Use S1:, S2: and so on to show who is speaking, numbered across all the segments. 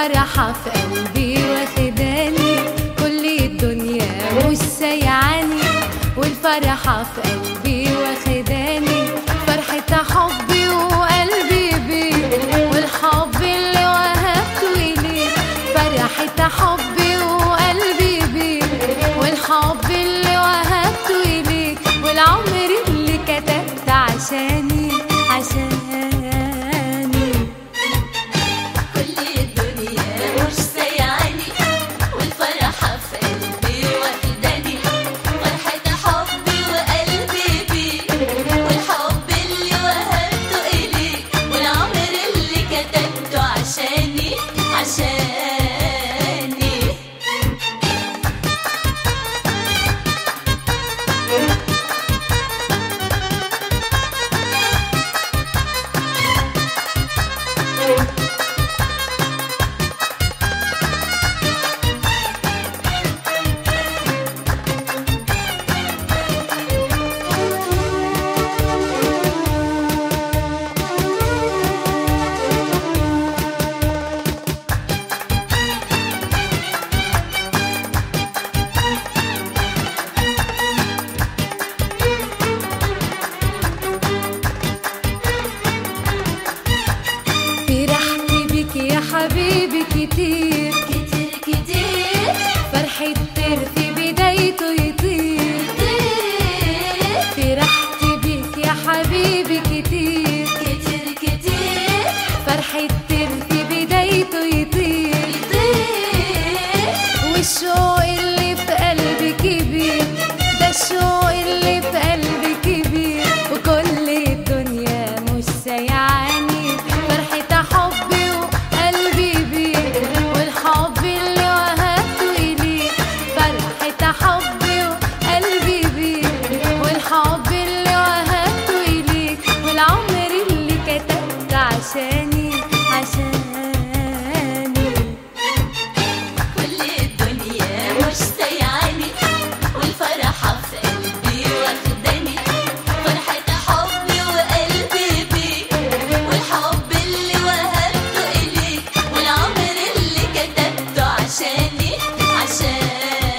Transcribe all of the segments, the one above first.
S1: والفرحة في قلبي واخداني كل الدنيا مش سايعاني والفرحة في قلبي واخداني فرحة حبي وقلبي بيه والحب اللي وهبته إليه فرحة حبي وقلبي بيه والحب اللي وهبته إليك والعمر اللي كتبت عشاني عشاني
S2: كل الدنيا مش سايعاني والفرحة في قلبي واخداني فرحة حبي وقلبي بيك والحب اللي وهبته إليك والعمر اللي كتبته عشاني عشاني
S1: فرحت بك يا حبيبي كتير
S2: كتير كتير
S1: فرحة في بدايته يطير
S2: كتير
S1: فرحت بك يا حبيبي كتير
S2: كتير كتير
S1: فرحة في بدايته يطير
S2: كتير
S1: والشوق اللي في قلبي كبير ده الشوق اللي في قلبي كبير وكل الدنيا مش سايعاني فرحة حبي وقلبي بيه والحب اللي وهبته إليه فرحة حبي وقلبي بيه والحب اللي وهبته إليك والعمر اللي كتبت عشاني عشاني
S2: كل الدنيا مش سايعاني والفرحة في قلبي واخداني فرحة حبي وقلبي بيك والحب اللي وهبته إليك والعمر اللي كتبته عشاني عشاني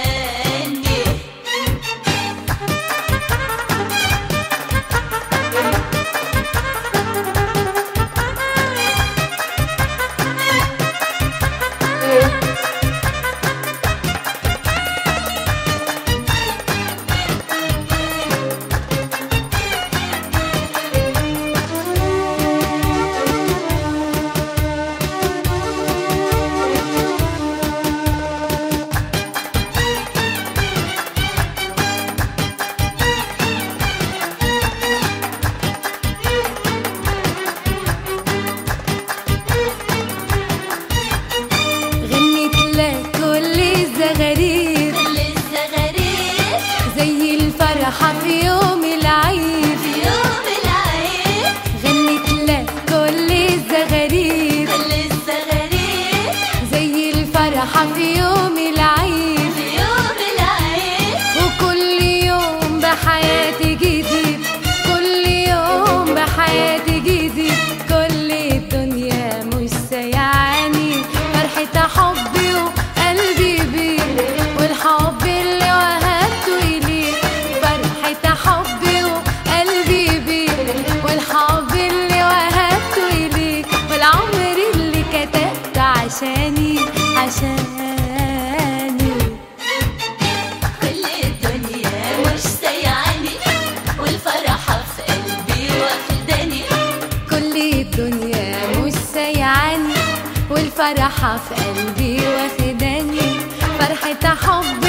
S1: غنيت لك كل الزغاريد
S2: لسه غريب
S1: زي الفرحة في يوم العيد
S2: في يوم العيد
S1: غنيت لك كل الزغاريد
S2: لسه غريب
S1: زي الفرحة في يوم العيد
S2: في يوم العيد
S1: وكل يوم بحياتي جديد كل يوم بحياتي جديد كل الدنيا مش سايعاني فرحة حبي وقلبي بيه والحب اللي وهبته إليه فرحة حبي وقلبي بيه والحب اللي وهبته إليك والعمر اللي كتبت عشاني عشاني
S2: كل الدنيا مش سايعاني والفرحة في قلبي واخداني
S1: كل الدنيا مش سايعاني والفرحة في قلبي واخداني فرحة حب